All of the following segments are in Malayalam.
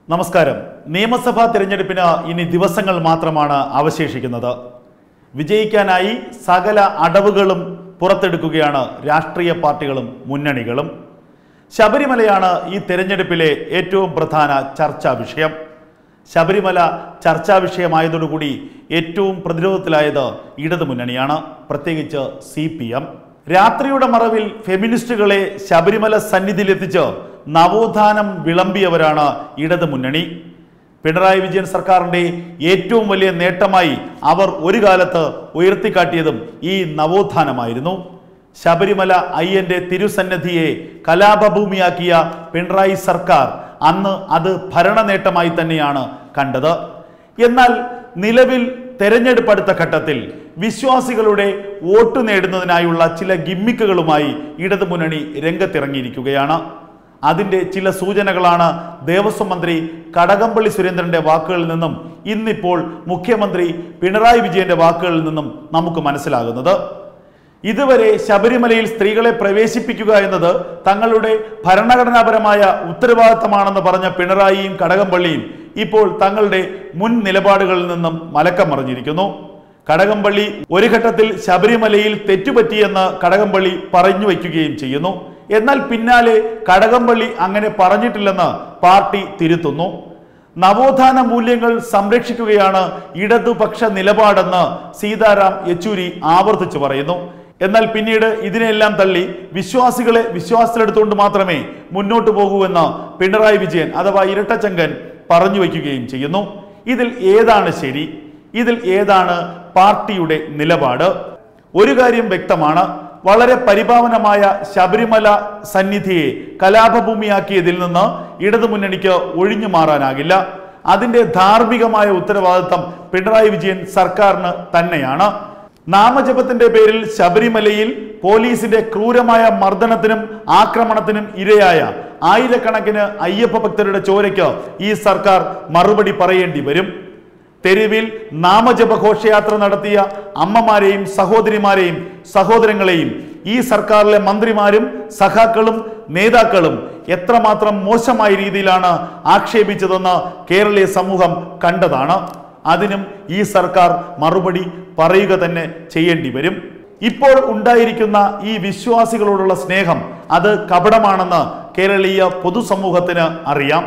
നമസ്കാരം നിയമസഭാ തിരഞ്ഞെടുപ്പിന് ഇനി ദിവസങ്ങൾ മാത്രമാണ് അവശേഷിക്കുന്നത് വിജയിക്കാനായി സകല അടവുകളും പുറത്തെടുക്കുകയാണ് രാഷ്ട്രീയ പാർട്ടികളും മുന്നണികളും ശബരിമലയാണ് ഈ തിരഞ്ഞെടുപ്പിലെ ഏറ്റവും പ്രധാന ചർച്ചാ വിഷയം ശബരിമല ചർച്ചാ വിഷയമായതോടുകൂടി ഏറ്റവും പ്രതിരോധത്തിലായത് ഇടതുമുന്നണിയാണ് പ്രത്യേകിച്ച് സി പി എം രാത്രിയുടെ മറവിൽ ഫെമിനിസ്റ്റുകളെ ശബരിമല സന്നിധിയിലെത്തിച്ച് നവോത്ഥാനം വിളമ്പിയവരാണ് ഇടതുമുന്നണി പിണറായി വിജയൻ സർക്കാരിന്റെ ഏറ്റവും വലിയ നേട്ടമായി അവർ ഒരു കാലത്ത് ഉയർത്തിക്കാട്ടിയതും ഈ നവോത്ഥാനമായിരുന്നു ശബരിമല അയ്യന്റെ തിരുസന്നിധിയെ കലാപഭൂമിയാക്കിയ പിണറായി സർക്കാർ അന്ന് അത് ഭരണ നേട്ടമായി തന്നെയാണ് കണ്ടത് എന്നാൽ നിലവിൽ തെരഞ്ഞെടുപ്പ് അടുത്ത ഘട്ടത്തിൽ വിശ്വാസികളുടെ വോട്ട് നേടുന്നതിനായുള്ള ചില ഗിമ്മിക്കുകളുമായി ഇടതുമുന്നണി രംഗത്തിറങ്ങിയിരിക്കുകയാണ് അതിന്റെ ചില സൂചനകളാണ് ദേവസ്വം മന്ത്രി കടകംപള്ളി സുരേന്ദ്രന്റെ വാക്കുകളിൽ നിന്നും ഇന്നിപ്പോൾ മുഖ്യമന്ത്രി പിണറായി വിജയന്റെ വാക്കുകളിൽ നിന്നും നമുക്ക് മനസ്സിലാകുന്നത് ഇതുവരെ ശബരിമലയിൽ സ്ത്രീകളെ പ്രവേശിപ്പിക്കുക എന്നത് തങ്ങളുടെ ഭരണഘടനാപരമായ ഉത്തരവാദിത്തമാണെന്ന് പറഞ്ഞ പിണറായിയും കടകംപള്ളിയും ഇപ്പോൾ തങ്ങളുടെ മുൻ നിലപാടുകളിൽ നിന്നും മലക്കം മറിഞ്ഞിരിക്കുന്നു കടകംപള്ളി ഒരു ഘട്ടത്തിൽ ശബരിമലയിൽ തെറ്റുപറ്റിയെന്ന് കടകംപള്ളി പറഞ്ഞു വയ്ക്കുകയും ചെയ്യുന്നു എന്നാൽ പിന്നാലെ കടകംപള്ളി അങ്ങനെ പറഞ്ഞിട്ടില്ലെന്ന് പാർട്ടി തിരുത്തുന്നു നവോത്ഥാന മൂല്യങ്ങൾ സംരക്ഷിക്കുകയാണ് ഇടതുപക്ഷ നിലപാടെന്ന് സീതാറാം യെച്ചൂരി ആവർത്തിച്ചു പറയുന്നു എന്നാൽ പിന്നീട് ഇതിനെല്ലാം തള്ളി വിശ്വാസികളെ വിശ്വാസത്തിലെടുത്തുകൊണ്ട് മാത്രമേ മുന്നോട്ട് പോകൂ എന്ന് പിണറായി വിജയൻ അഥവാ ഇരട്ടച്ചങ്കൻ പറഞ്ഞു വയ്ക്കുകയും ചെയ്യുന്നു ഇതിൽ ഏതാണ് ശരി ഇതിൽ ഏതാണ് പാർട്ടിയുടെ നിലപാട് ഒരു കാര്യം വ്യക്തമാണ് വളരെ പരിപാവനമായ ശബരിമല സന്നിധിയെ കലാപഭൂമിയാക്കിയതിൽ നിന്ന് ഇടതുമുന്നണിക്ക് ഒഴിഞ്ഞു മാറാനാകില്ല അതിന്റെ ധാർമ്മികമായ ഉത്തരവാദിത്തം പിണറായി വിജയൻ സർക്കാരിന് തന്നെയാണ് നാമജപത്തിന്റെ പേരിൽ ശബരിമലയിൽ പോലീസിന്റെ ക്രൂരമായ മർദ്ദനത്തിനും ആക്രമണത്തിനും ഇരയായ ആയിരക്കണക്കിന് അയ്യപ്പ ഭക്തരുടെ ചോരയ്ക്ക് ഈ സർക്കാർ മറുപടി പറയേണ്ടി വരും തെരുവിൽ നാമജപ ഘോഷയാത്ര നടത്തിയ അമ്മമാരെയും സഹോദരിമാരെയും സഹോദരങ്ങളെയും ഈ സർക്കാരിലെ മന്ത്രിമാരും സഖാക്കളും നേതാക്കളും എത്രമാത്രം മോശമായ രീതിയിലാണ് ആക്ഷേപിച്ചതെന്ന് കേരളീയ സമൂഹം കണ്ടതാണ് അതിനും ഈ സർക്കാർ മറുപടി പറയുക തന്നെ ചെയ്യേണ്ടി വരും ഇപ്പോൾ ഉണ്ടായിരിക്കുന്ന ഈ വിശ്വാസികളോടുള്ള സ്നേഹം അത് കപടമാണെന്ന് കേരളീയ പൊതുസമൂഹത്തിന് അറിയാം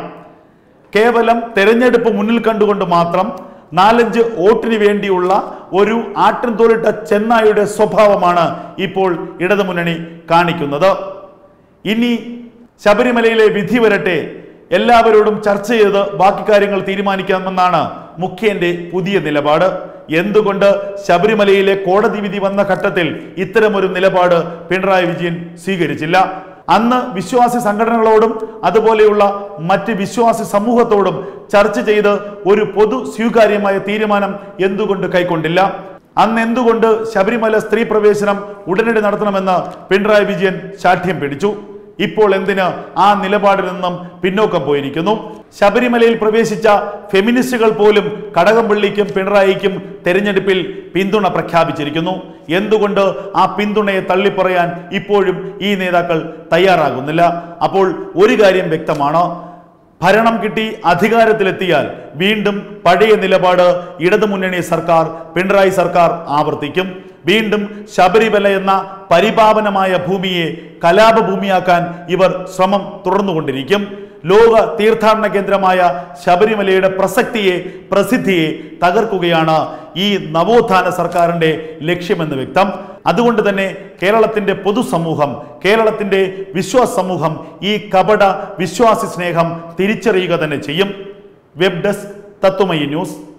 കേവലം തെരഞ്ഞെടുപ്പ് മുന്നിൽ കണ്ടുകൊണ്ട് മാത്രം നാലഞ്ച് വോട്ടിന് വേണ്ടിയുള്ള ഒരു ആട്ടിൻതോലിട്ട ചെന്നായുടെ സ്വഭാവമാണ് ഇപ്പോൾ ഇടതുമുന്നണി കാണിക്കുന്നത് ഇനി ശബരിമലയിലെ വിധി വരട്ടെ എല്ലാവരോടും ചർച്ച ചെയ്ത് ബാക്കി കാര്യങ്ങൾ തീരുമാനിക്കാമെന്നാണ് മുഖ്യന്റെ പുതിയ നിലപാട് എന്തുകൊണ്ട് ശബരിമലയിലെ കോടതി വിധി വന്ന ഘട്ടത്തിൽ ഇത്തരമൊരു നിലപാട് പിണറായി വിജയൻ സ്വീകരിച്ചില്ല അന്ന് വിശ്വാസി സംഘടനകളോടും അതുപോലെയുള്ള മറ്റ് വിശ്വാസി സമൂഹത്തോടും ചർച്ച ചെയ്ത് ഒരു പൊതു സ്വീകാര്യമായ തീരുമാനം എന്തുകൊണ്ട് കൈക്കൊണ്ടില്ല അന്ന് എന്തുകൊണ്ട് ശബരിമല സ്ത്രീ പ്രവേശനം ഉടനടി നടത്തണമെന്ന് പിണറായി വിജയൻ ശാഠ്യം പിടിച്ചു ഇപ്പോൾ എന്തിന് ആ നിലപാടിൽ നിന്നും പിന്നോക്കം പോയിരിക്കുന്നു ശബരിമലയിൽ പ്രവേശിച്ച ഫെമിനിസ്റ്റുകൾ പോലും കടകംപള്ളിക്കും പിണറായിക്കും തെരഞ്ഞെടുപ്പിൽ പിന്തുണ പ്രഖ്യാപിച്ചിരിക്കുന്നു എന്തുകൊണ്ട് ആ പിന്തുണയെ തള്ളിപ്പറയാൻ ഇപ്പോഴും ഈ നേതാക്കൾ തയ്യാറാകുന്നില്ല അപ്പോൾ ഒരു കാര്യം വ്യക്തമാണ് ഭരണം കിട്ടി അധികാരത്തിലെത്തിയാൽ വീണ്ടും പഴയ നിലപാട് ഇടതുമുന്നണി സർക്കാർ പിണറായി സർക്കാർ ആവർത്തിക്കും വീണ്ടും ശബരിമല എന്ന പരിപാവനമായ ഭൂമിയെ കലാപഭൂമിയാക്കാൻ ഇവർ ശ്രമം തുടർന്നുകൊണ്ടിരിക്കും ലോക തീർത്ഥാടന കേന്ദ്രമായ ശബരിമലയുടെ പ്രസക്തിയെ പ്രസിദ്ധിയെ തകർക്കുകയാണ് ഈ നവോത്ഥാന സർക്കാരിന്റെ ലക്ഷ്യമെന്ന് വ്യക്തം അതുകൊണ്ട് തന്നെ കേരളത്തിന്റെ പൊതുസമൂഹം കേരളത്തിന്റെ വിശ്വാസ സമൂഹം ഈ കപട വിശ്വാസി സ്നേഹം തിരിച്ചറിയുക തന്നെ ചെയ്യും വെബ് ഡെസ്ക് തത്വമയി ന്യൂസ്